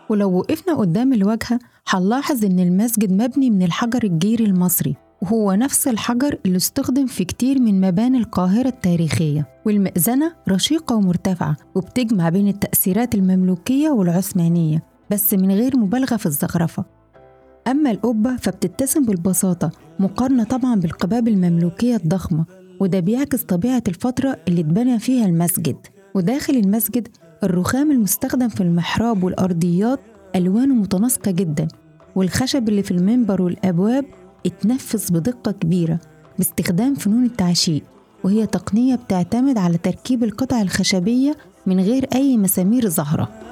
ولو وقفنا قدام الواجهة هنلاحظ إن المسجد مبني من الحجر الجيري المصري وهو نفس الحجر اللي استخدم في كتير من مباني القاهرة التاريخية والمئذنة رشيقة ومرتفعة وبتجمع بين التأثيرات المملوكية والعثمانية بس من غير مبالغة في الزخرفة أما القبة فبتتسم بالبساطة مقارنة طبعا بالقباب المملوكية الضخمة وده بيعكس طبيعة الفترة اللي اتبنى فيها المسجد وداخل المسجد الرخام المستخدم في المحراب والأرضيات ألوانه متناسقة جدا والخشب اللي في المنبر والأبواب اتنفذ بدقة كبيرة باستخدام فنون التعشيق وهي تقنية بتعتمد على تركيب القطع الخشبية من غير أي مسامير ظاهرة